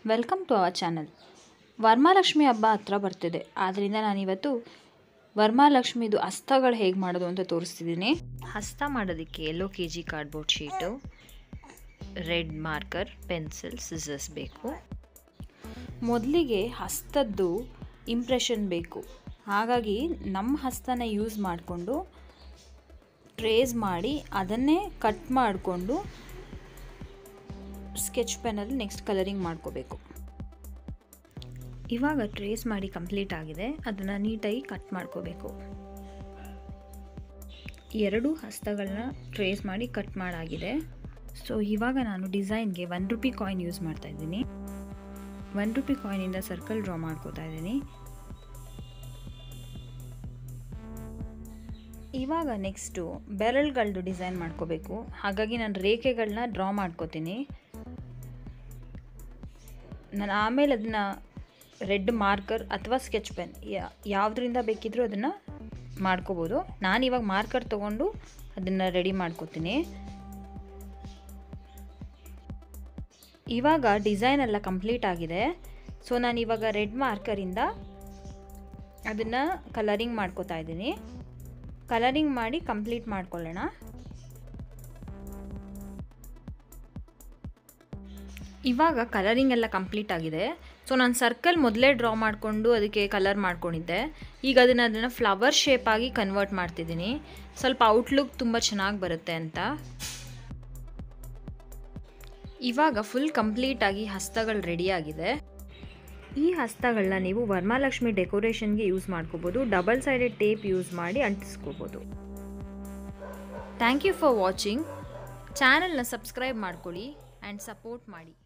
welcome to our channel Varamahalakshmi ಹಬ್ಬ ಹತ್ರ ಬರ್ತಿದೆ ಆದ್ದರಿಂದ ನಾನಿವತ್ತು ವರಮಹಾಲಕ್ಷ್ಮಿದು ಹಸ್ತಗಳು ಹೇಗೆ ಮಾಡೋದು ಅಂತ ತೋರಿಸ್ತಿದ್ದೀನಿ ಹಸ್ತ ಮಾಡೋದಕ್ಕೆ ಎಲ್ಲೋ K G cardboard sheet red marker pencil scissors ಬೇಕು ಮೊದಲಿಗೆ ಹಸ್ತದ್ದು ಇಂಪ್ರೆಷನ್ ಬೇಕು ಹಾಗಾಗಿ ನಮ್ಮ ಹಸ್ತನ ಯೂಸ್ ಮಾಡಿಕೊಂಡು ಟ್ರೇಸ್ ಮಾಡಿ ಅದನ್ನೇ ಕಟ್ ಮಾಡಿಕೊಂಡು ಸ್ಕೆಚ್ ಪೆನಲ್ಲಿ ನೆಕ್ಸ್ಟ್ ಕಲರಿಂಗ್ ಮಾಡ್ಕೋಬೇಕು ಇವಾಗ ಟ್ರೇಸ್ ಮಾಡಿ ಕಂಪ್ಲೀಟ್ ಆಗಿದೆ ಅದನ್ನು ನೀಟಾಗಿ ಕಟ್ ಮಾಡ್ಕೋಬೇಕು ಎರಡು ಹಸ್ತಗಳನ್ನ ಟ್ರೇಸ್ ಮಾಡಿ ಕಟ್ ಮಾಡಾಗಿದೆ ಸೊ ಇವಾಗ ನಾನು ಡಿಸೈನ್ಗೆ ಒನ್ ರುಪಿ ಕಾಯಿನ್ ಯೂಸ್ ಮಾಡ್ತಾ ಇದ್ದೀನಿ ಒನ್ ರುಪಿ ಕಾಯಿನಿಂದ ಸರ್ಕಲ್ ಡ್ರಾ ಮಾಡ್ಕೋತಾ ಇದ್ದೀನಿ ಇವಾಗ ನೆಕ್ಸ್ಟು ಬೆರಳುಗಳದ್ದು ಡಿಸೈನ್ ಮಾಡ್ಕೋಬೇಕು ಹಾಗಾಗಿ ನಾನು ರೇಖೆಗಳನ್ನ ಡ್ರಾ ಮಾಡ್ಕೋತೀನಿ ನಾನು ಆಮೇಲೆ ಅದನ್ನು ರೆಡ್ ಮಾರ್ಕರ್ ಅಥವಾ ಸ್ಕೆಚ್ ಪೆನ್ ಯಾವುದರಿಂದ ಬೇಕಿದ್ರೂ ಅದನ್ನು ಮಾಡ್ಕೋಬೋದು ನಾನು ಇವಾಗ ಮಾರ್ಕರ್ ತೊಗೊಂಡು ಅದನ್ನು ರೆಡಿ ಮಾಡ್ಕೋತೀನಿ ಇವಾಗ ಡಿಸೈನ್ ಎಲ್ಲ ಕಂಪ್ಲೀಟ್ ಆಗಿದೆ ಸೊ ನಾನು ಇವಾಗ ರೆಡ್ ಮಾರ್ಕರಿಂದ ಅದನ್ನು ಕಲರಿಂಗ್ ಮಾಡ್ಕೋತಾ ಇದ್ದೀನಿ ಕಲರಿಂಗ್ ಮಾಡಿ ಕಂಪ್ಲೀಟ್ ಮಾಡ್ಕೊಳ್ಳೋಣ ಇವಾಗ ಕಲರಿಂಗ್ ಎಲ್ಲ ಕಂಪ್ಲೀಟ್ ಆಗಿದೆ ಸೊ ನಾನು ಸರ್ಕಲ್ ಮೊದಲೇ ಡ್ರಾ ಮಾಡಿಕೊಂಡು ಅದಕ್ಕೆ ಕಲರ್ ಮಾಡ್ಕೊಂಡಿದ್ದೆ ಈಗ ಅದನ್ನು ಅದನ್ನು ಫ್ಲವರ್ ಶೇಪಾಗಿ ಕನ್ವರ್ಟ್ ಮಾಡ್ತಿದ್ದೀನಿ ಸ್ವಲ್ಪ ಔಟ್ಲುಕ್ ತುಂಬ ಚೆನ್ನಾಗಿ ಬರುತ್ತೆ ಅಂತ ಇವಾಗ ಫುಲ್ ಕಂಪ್ಲೀಟಾಗಿ ಹಸ್ತಗಳು ರೆಡಿಯಾಗಿದೆ ಈ ಹಸ್ತಗಳನ್ನ ನೀವು ವರಮಹಾಲಕ್ಷ್ಮಿ ಡೆಕೋರೇಷನ್ಗೆ ಯೂಸ್ ಮಾಡ್ಕೋಬೋದು ಡಬಲ್ ಸೈಡೆಡ್ ಟೇಪ್ ಯೂಸ್ ಮಾಡಿ ಅಂಟಿಸ್ಕೋಬೋದು ಥ್ಯಾಂಕ್ ಯು ಫಾರ್ ವಾಚಿಂಗ್ ಚಾನಲ್ನ ಸಬ್ಸ್ಕ್ರೈಬ್ ಮಾಡ್ಕೊಳ್ಳಿ ಆ್ಯಂಡ್ ಸಪೋರ್ಟ್ ಮಾಡಿ